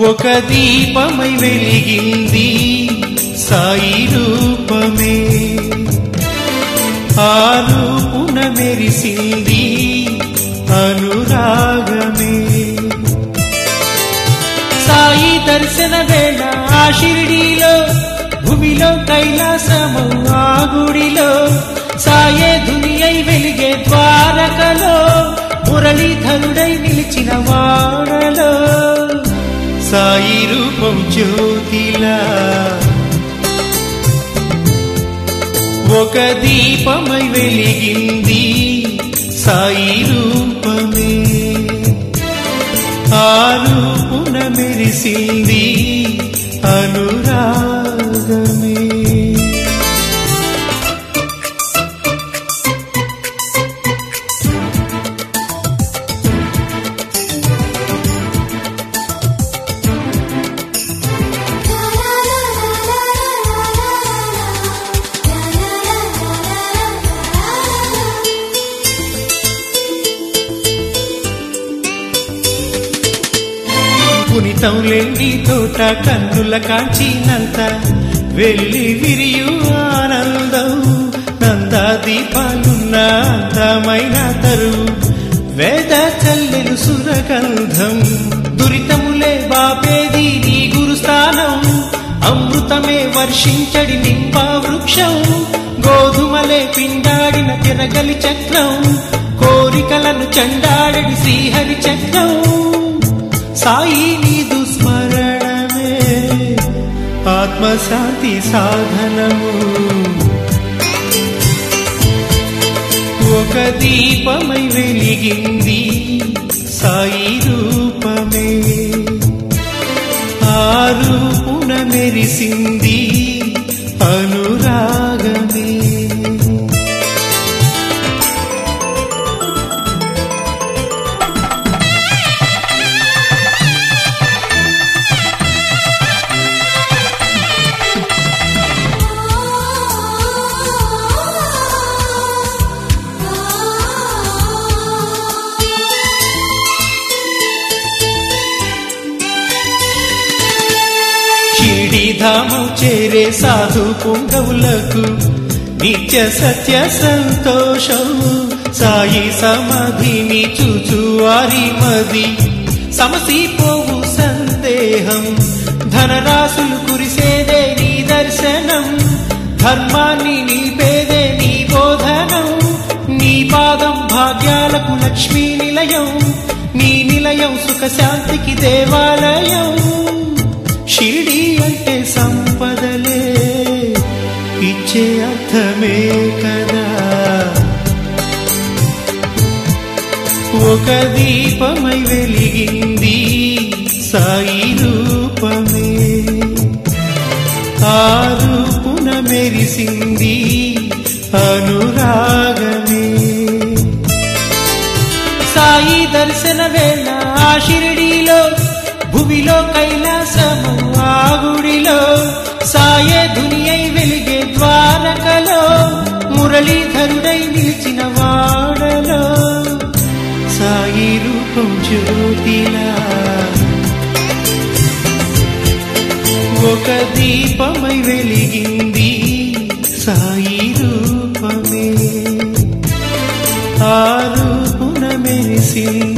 ఒక దీపమై వెలిగింది సాయి రూపమే ఆ రూపున మెరిసింది అనురాగమే సాయి దర్శన వేళ ఆ షిరిడీలో భూమిలో కైలాసము ఆ గుడిలో సాయే దునియై వెలిగే ద్వారకలో మురళీధరుడై నిలిచిన వాడలో సాయి రూపం జ్యోతిలా ఒక దీపమై వెలిగింది సాయి రూపమే ఆ రూపున మెరిసింది అనురాగమే పునితం లేని తోట కన్నుల కాంచినంత వెళ్ళి విరియు ఆనందం నందా దీపాలున్న అందమైన తరువు వేద చల్లెను సురగంధం దురితములే బాపేది నీ గురుస్థానం అమృతమే వర్షించడి నింప వృక్షం గోధుమలే పిండాడిన తిరగలి చక్రం కోరికలను చండాడడి శ్రీహరి చక్రం సాయి నీదు స్మరణమే ఆత్మశాంతి సాధనము ఒక దీపమై వెలిగింది సాయి రూపమే ఆ రూపున మెరిసింది అనురాగమే షిడిధామం చేరే సాధు పుంగవులకు నిత్య సత్య సంతోషం సాయి సమాధిని చూచు వారి మది సమసిపోవు సందేహం ధనరాశులు కురిసేదే నీ దర్శనం ధర్మాన్ని నిలిపేదే నీ బోధనం నీ పాదం భాగ్యాలకు లక్ష్మీ నిలయం నీ నిలయం సుఖ శాంతికి దేవాలయం షిరిడి అంటే సంపదలే ఇచ్చే అర్థమే కదా ఒక దీపమై వెలిగింది సాయి రూపమే ఆ రూపున మెరిసింది అనురాగమే సాయి దర్శన వేళ ఆ షిరిడీలో భువిలో కైలాసము ఆ గుడిలో సాయే దునియై వెలిగే ద్వారకలో మురళీధరుడై నిలిచిన వాడలో సాయి రూపం జ్యోతిలా ఒక దీపమై వెలిగింది సాయి రూపమే ఆ రూపున మెరిసింది